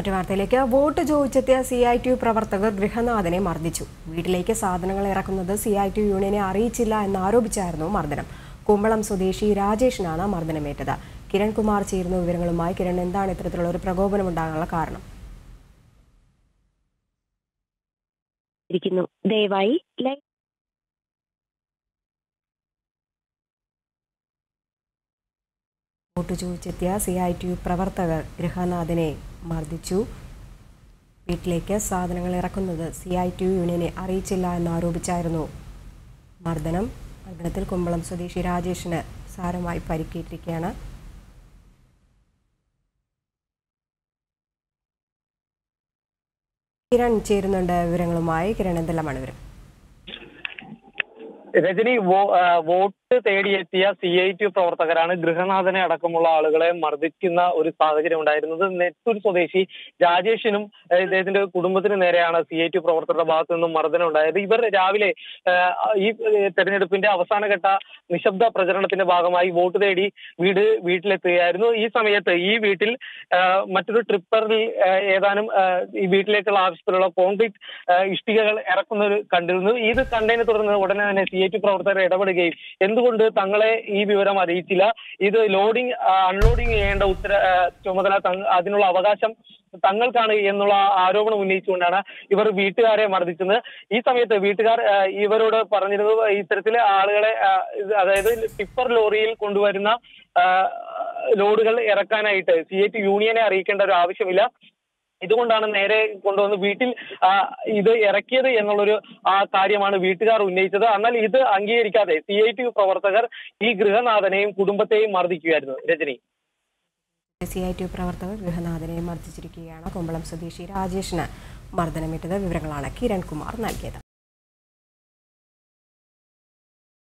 മറ്റു വാർത്തയിലേക്ക് വോട്ട് ചോദിച്ചെത്തിയ സി ഐ ടി യു പ്രവർത്തകർ ഗൃഹനാഥനെ മർദ്ദിച്ചു വീട്ടിലേക്ക് സാധനങ്ങൾ ഇറക്കുന്നത് സി ഐ ടി യു യൂണിയനെ അറിയിച്ചില്ല എന്നാരോപിച്ചായിരുന്നു മർദ്ദനം കുമ്പളം സ്വദേശി രാജേഷിനാണ് മർദ്ദനമേറ്റത് കിരൺകുമാർ ചേരുന്ന വിവരങ്ങളുമായി കിരൺ എന്താണ് ഇത്തരത്തിലുള്ള ഒരു പ്രകോപനം ഉണ്ടാകാനുള്ള കാരണം ഇരിക്കുന്നു ദയവായി ലൈവ് വോട്ട് ചോദിച്ചെത്തിയ സി ഐ ടി യു പ്രവർത്തകർ ഗൃഹനാഥനെ മർദ്ദിച്ചു വീട്ടിലേക്ക് സാധനങ്ങൾ ഇറക്കുന്നത് സി ഐ ടി യു യൂണിയനെ അറിയിച്ചില്ല എന്നാരോപിച്ചായിരുന്നു മർദ്ദനം മർദ്ദനത്തിൽ കുമ്പളം സ്വദേശി രാജേഷിന് സാരമായി പരിക്കേറ്റിരിക്കുകയാണ് കിരൺ ചേരുന്നുണ്ട് വിവരങ്ങളുമായി കിരൺ എന്തെല്ലാമാണ് വിവരം രജനി വോ- ആ, വോട്ട് തേടിയെത്തിയ സി ഐ ടി പ്രവർത്തകരാണ് ഗൃഹനാഥനെ അടക്കമുള്ള ആളുകളെ മർദ്ദിക്കുന്ന ഒരു സാഹചര്യം ഉണ്ടായിരുന്നത് നെത്തൂർ സ്വദേശി രാജേഷിനും ആ, ഇദ്ദേഹത്തിന്റെ കുടുംബത്തിന് നേരെയാണ് സി ഐ ടി പ്രവർത്തകരുടെ ഭാഗത്തു നിന്നും മർദ്ദനം ഉണ്ടായത് ഇവർ രാവിലെ ആ, ഈ ഏ, തെരഞ്ഞെടുപ്പിന്റെ അവസാനഘട്ട നിശബ്ദ പ്രചരണത്തിന്റെ ഭാഗമായി വോട്ട് തേടി വീട് വീട്ടിലെത്തുകയായിരുന്നു ഈ സമയത്ത് ഈ വീട്ടിൽ ആ, മറ്റൊരു ട്രിപ്പറിൽ ആ, ഏതാനും ആ, ഈ വീട്ടിലേക്കുള്ള ആവശ്യത്തിലുള്ള കോൺക്രീറ്റ് ആ, ഇഷ്ടികകൾ ഇറക്കുന്നത് കണ്ടിരുന്നു ഇത് കണ്ടതിനെ തുടർന്ന് ഉടനെ തന്നെ സി ഐ ടി പ്രവർത്തകർ ഇടപെടുകയും എന്തുകൊണ്ട് തങ്ങളെ ഈ വിവരം അറിയിച്ചില്ല ഇത് ലോഡിംഗ് അൺലോഡിംഗ് ചെയ്യേണ്ട ഉത്തര ആ, ചുമതല തങ്ങ- അതിനുള്ള അവകാശം തങ്ങൾക്കാണ് എന്നുള്ള ആരോപണം ഉന്നയിച്ചുകൊണ്ടാണ് ഇവർ വീട്ടുകാരെ മർദ്ദിച്ചത് ഈ സമയത്ത് വീട്ടുകാർ ആ, ഇവരോട് പറഞ്ഞിരുന്നത് ഇത്തരത്തിലെ ആളുകളെ ആ, ഇത് അതായത് ടിപ്പർ ലോറിയിൽ കൊണ്ടുവരുന്ന ആ, ലോഡുകൾ ഇറക്കാനായിട്ട് സി ഐ ടി യൂണിയനെ അറിയിക്കേണ്ട ഒരു ആവശ്യമില്ല ഇതുകൊണ്ടാണ് നേരെ കൊണ്ടുവന്ന് വീട്ടിൽ ആ, ഇത് ഇറക്കിയത് എന്നുള്ളൊരു ആ കാര്യമാണ് വീട്ടുകാർ ഉന്നയിച്ചത് എന്നാൽ ഇത് അംഗീകരിക്കാതെ സി ഐ ടി പ്രവർത്തകർ ഈ ഗൃഹനാഥനെയും കുടുംബത്തെയും മർദ്ദിക്കുകയായിരുന്നു Rajani C I T U പ്രവർത്തകർ ഗൃഹനാഥനെ മർദ്ദിച്ചിരിക്കുകയാണ് കുമ്പളം സ്വദേശി രാജേഷിന് മർദ്ദനമേറ്റത് വിവരങ്ങളാണ് കിരൺ കുമാർ നൽകിയത്